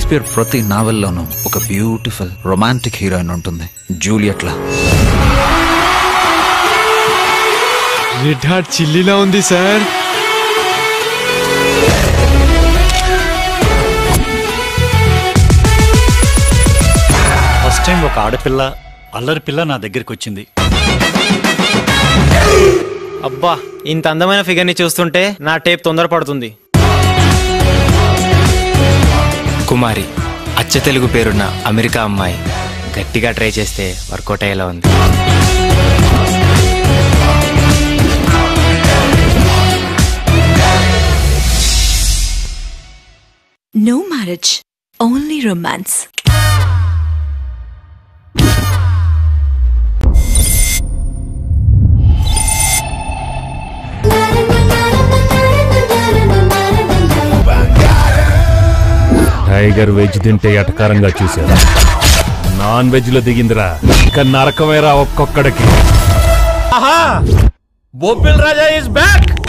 Shakespeare ప్రతి నావెల్లోనూ ఒక beautiful romantic heroine ఉంటుంది జూలియట్లా రెడ్ హార్ట్ చిల్లీలా ఉంది సార్ ఫస్ట్ టైం ఒక ఆడపిల్ల అల్లరి పిల్ల నా దగ్గరికి వచ్చింది అబ్బా ఇంత అందమైన ఫిగర్ ని చూస్తుంటే నా టేప్ తొందరపడుతుంది కుమారి అచ్చ తెలుగు పేరున్న అమెరికా అమ్మాయి గట్టిగా ట్రై చేస్తే వర్కౌట్ అయ్యేలా ఉంది No marriage, only romance. Tiger veg తింటే ఎటకారంగా చూశారు నాన్ వెజ్ లో దిగిందిరా ఇక నరకమేరా ఒక్కొక్కడికి బొబ్బిల్ రాజా ఇస్ బ్యాక్